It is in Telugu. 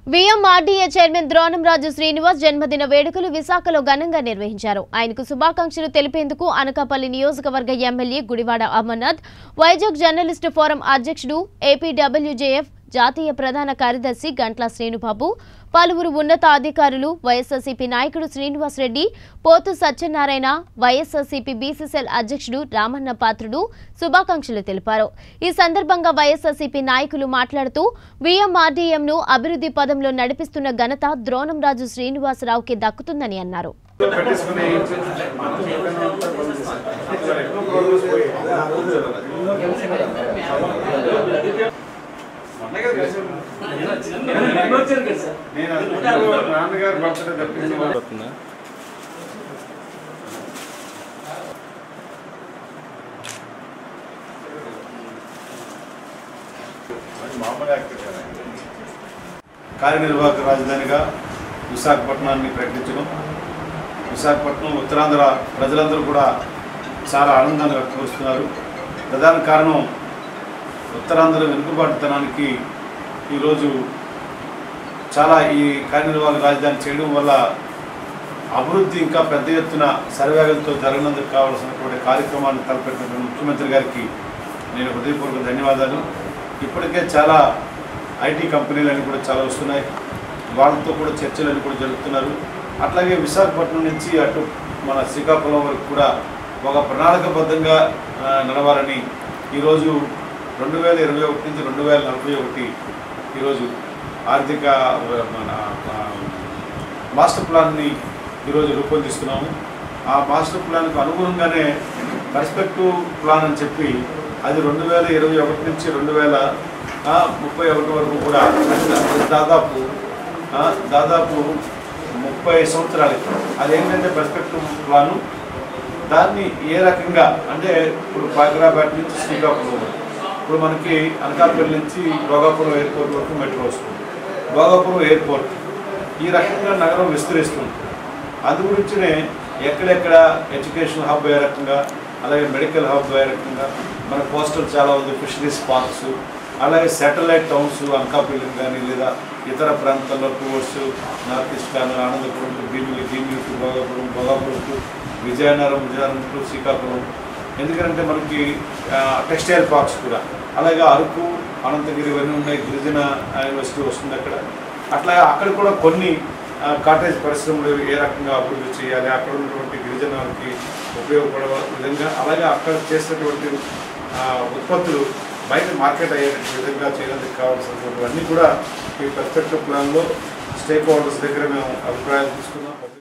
విఎంఆర్డీఏ చైర్మన్ ద్రోణంరాజు శ్రీనివాస్ జన్మదిన వేడుకలు విశాఖలో ఘనంగా నిర్వహించారు ఆయనకు శుభాకాంక్షలు తెలిపేందుకు అనకాపల్లి నియోజకవర్గ MLA Gudivada Amarnath Vizag journalist forum అధ్యక్షుడు ఏపీడబ్ల్యూజేఎఫ్ జాతీయ ప్రధాన కార్యదర్శి గంట్ల శ్రీనుబాబు పలువురు ఉన్నత అధికారులు వైఎస్ఆర్సీపీ నాయకుడు శ్రీనివాస్ రెడ్డి పోతు సత్యనారాయణ వైఎస్ఆర్సీపీ బీసీసీఎల్ అధ్యక్షుడు రామన్న పాత్రుడు శుభాకాంక్షలు తెలిపారు ఈ సందర్భంగా వైఎస్ఆర్సీపీ నాయకులు మాట్లాడుతూ వీఎంఆర్డీఎంను అభివృద్ధి పదంలో నడిపిస్తున్న ఘనత ద్రోణంరాజు శ్రీనివాసరావుకి దక్కుతుందని అన్నారు పెట్టేసుకుని ఎక్కువ ప్రోగ్రెస్ పోయి మొన్నే కదా కలిసాం. నేను అందుకు నాన్నగారు బర్త్డే తప్పించి మామూలు యాక్టర్ కదా. కార్యనిర్వాహక రాజధానిగా విశాఖపట్నాన్ని ప్రకటించడం విశాఖపట్నం ఉత్తరాంధ్ర ప్రజలందరూ కూడా చాలా ఆనందాన్ని వ్యక్తపరుస్తున్నారు ప్రధాన కారణం ఉత్తరాంధ్ర వెనుకబాటుతనానికి ఈరోజు చాలా ఈ కార్యనిర్వాహక రాజధాని చేయడం వల్ల అభివృద్ధి ఇంకా పెద్ద ఎత్తున సర్వేగంతో జరగనందుకు కావాల్సినటువంటి కార్యక్రమాన్ని తలపెట్టినటువంటి ముఖ్యమంత్రి గారికి నేను హృదయపూర్వక ధన్యవాదాలు ఇప్పటికే చాలా ఐటీ కంపెనీలన్నీ కూడా చాలా వస్తున్నాయి వాళ్ళతో కూడా చర్చలు కూడా జరుపుతున్నారు అట్లాగే విశాఖపట్నం నుంచి అటు మన శ్రీకాకుళం వరకు కూడా ఒక ప్రణాళికబద్ధంగా ఆ, నడవాలని ఈరోజు రెండు వేల ఇరవై ఒకటి నుంచి రెండు వేల నలభై ఒకటి ఈరోజు ఆర్థిక ఆ, మన ఆ, మాస్టర్ ప్లాన్ని ఈరోజు రూపొందిస్తున్నాము ఆ మాస్టర్ ప్లాన్కు అనుగుణంగానే పర్స్పెక్టివ్ ప్లాన్ అని చెప్పి అది రెండు వేల ఇరవై ఒకటి నుంచి రెండు వేల ఆ, ముప్పై ఒకటి వరకు కూడా అది దాదాపు ఆ, దాదాపు ముప్పై సంవత్సరాలకి అదేంటంటే పర్స్పెక్టివ్ ప్లాను దాన్ని ఏ రకంగా అంటే ఇప్పుడు పాకిరాబాద్ నుంచి శ్రీకాకుళం వరకు. ఇప్పుడు మనకి అనకాపల్లి నుంచి భోగాపురం ఎయిర్పోర్ట్ వరకు మెట్రో వస్తుంది భోగాపురం ఎయిర్పోర్ట్ ఈ రకంగా నగరం విస్తరిస్తుంది అందు గురించినే ఎక్కడెక్కడ ఎడ్యుకేషన్ హబ్ ఏ రకంగా అలాగే మెడికల్ హబ్ ఏ రకంగా మన కోస్టల్ చాలా ఉంది ఫిషరీస్ పార్క్స్ అలాగే శాటిలైట్ టౌన్స్ అనకాపల్లి కానీ లేదా ఇతర ప్రాంతాల్లో టూవర్స్ నార్త్ ఈస్ట్ కానీ Anandapuram to Bhimili Bhimili to Bhogapuram Bhogapuram to Vizianagaram Vizianagaram to Srikakulam ఎందుకంటే మనకి టెక్స్టైల్ పార్క్స్ కూడా అలాగే అరకు అనంతగిరి ఇవన్నీ ఉన్నాయి గిరిజన యూనివర్సిటీ వస్తుంది అక్కడ అట్లా అక్కడ కూడా కొన్ని ఆ, కాటేజ్ పరిశ్రమలు ఏ రకంగా అభివృద్ధి చేయాలి అక్కడ ఉన్నటువంటి గిరిజనులకి ఉపయోగపడే విధంగా అలాగే అక్కడ చేసినటువంటి ఆ, ఉత్పత్తులు బయట మార్కెట్ అయ్యే విధంగా చేయడానికి కావాల్సినటువంటి అన్నీ కూడా ఈ పర్స్పెక్టివ్ ప్లాన్లో స్టేక్ హోల్డర్స్ దగ్గర మేము అభిప్రాయాలు తీసుకున్నాం